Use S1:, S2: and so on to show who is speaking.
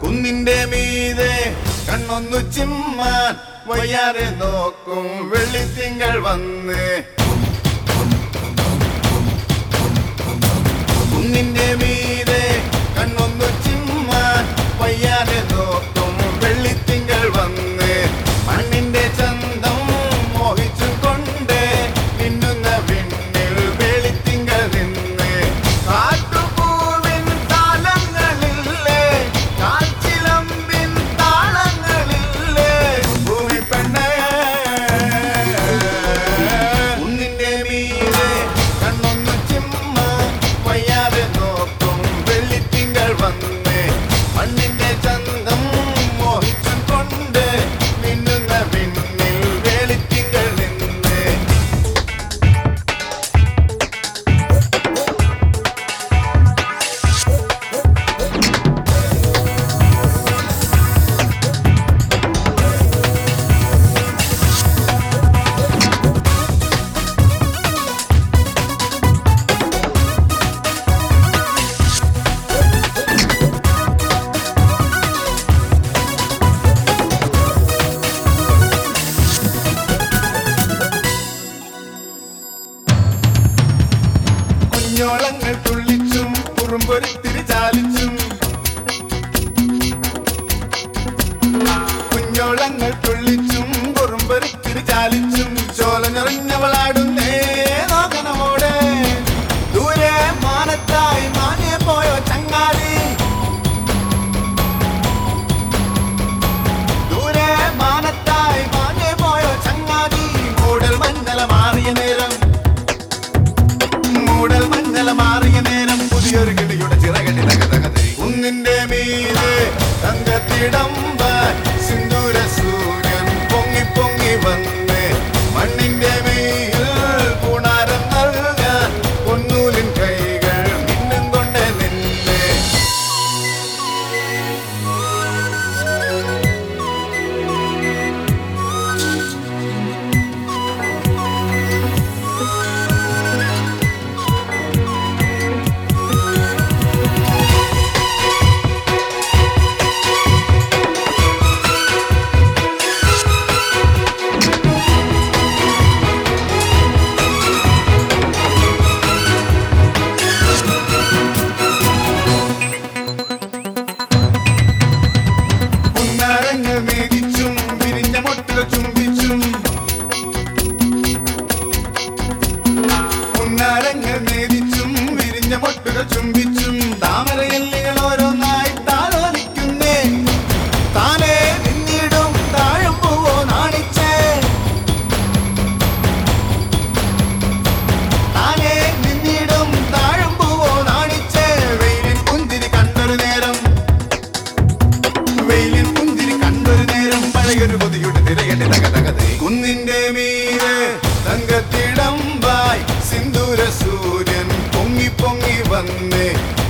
S1: കുന്നിന്റെ മീതെ കണ്ണൊന്നു ചിമ്മാൻ വയ്യാതെ നോക്കും വെള്ളിത്തിങ്കൾ വന്ന് കുന്നിന്റെ മീതെ കണ്ണൊന്നു ചിമ്മാൻ വയ്യാതെ നോക്കും വെള്ളിത്തിങ്കൾ വന്ന് മണ്ണിന്റെ ചന്തം മോഹിച്ചു കൊണ്ട് മിന്നുന്ന വിണ്ണിൽ വെളിത്തിങ്കൾ നിന്ന് കാട്ടുപൂവിൻ താളങ്ങളില്ലേ കാൽച്ചിലമ്പിൻ താളങ്ങളില്ലേ ഭൂമി പെണ്ണേ കുന്നിന്റെ മീതെ കണ്ണൊന്നു ചിമ്മ വയ്യാതെ നോക്കും വെള്ളിത്തിങ്കൾ വന്ന് മണ്ണിന്റെ ചന്തം മോഹിച്ചു കൊണ്ട് മിന്നുന്ന വിണ്ണിൽ വെളിത്തിങ്കൾ നിന്ന് കുഞ്ഞോളങ്ങൾ തുള്ളിച്ചും കുറുമ്പൊരിത്തിരി ചാലിച്ചും കുഞ്ഞോളങ്ങൾ തുള്ളിച്ചും കുറുമ്പൊരിത്തിരി ചാലിച്ചും ചോല നിറഞ്ഞവളാടുന്നേ നോക്കണമോടെ ദൂരെ മാനത്തായി മാനിയെ പോയോ ചങ്ങാതി ദൂരെ മാനത്തായി മാനിയെ പോയോ ചങ്ങാതി മൂടൽ മഞ്ഞള മാറിയ നേരം മൂടൽ മഞ്ഞള മാറിയ നേരം പുതിയൊരു കിളിയുടെ ചിറകടി തകതകതി കുന്നിന്റെ മീതെ തങ്കത്തിടമ്പ സിന്ദൂര സൂര്യൻ പൊങ്ങി പൊങ്ങി വന്ന് മണ്ണിന്റെ മേൽ പൂണാരം നൽകാൻ പൊന്നൂലിൻ കൈകൾ മിന്നും കൊണ്ട് നിന്ന് പുന്നാരങ്ങൾ മേടിച്ചും വിരിഞ്ഞ മുട്ടുകൾ ചുംബിച്ചും പുന്നാരങ്ങൾ മേടിച്ചും വിരിഞ്ഞ മുട്ടുകൾ ചുംബിച്ചും താമരയല്ലികൾ ഓരോന്നായി താലോലിക്കുന്നേ താനേ പിന്നീടും താഴും പൂവോ നാണിച്ചേ താനേ പിന്നീടും താഴും പൂവോ നാണിച്ചേ വെയിലിൻ പുഞ്ചിരി കണ്ടൊരു നേരം വെയിലിൻ പുഞ്ചിരി കണ്ടൊരു നേരം പഴയൊരു കൊതിയുടെ തിരകെട്ടി തകതകതി കുന്നിന്റെ മീതെ തങ്കത്തിടമ്പായി സിന്ദൂര സൂര്യൻ പൊങ്ങി പൊങ്ങി വന്ന്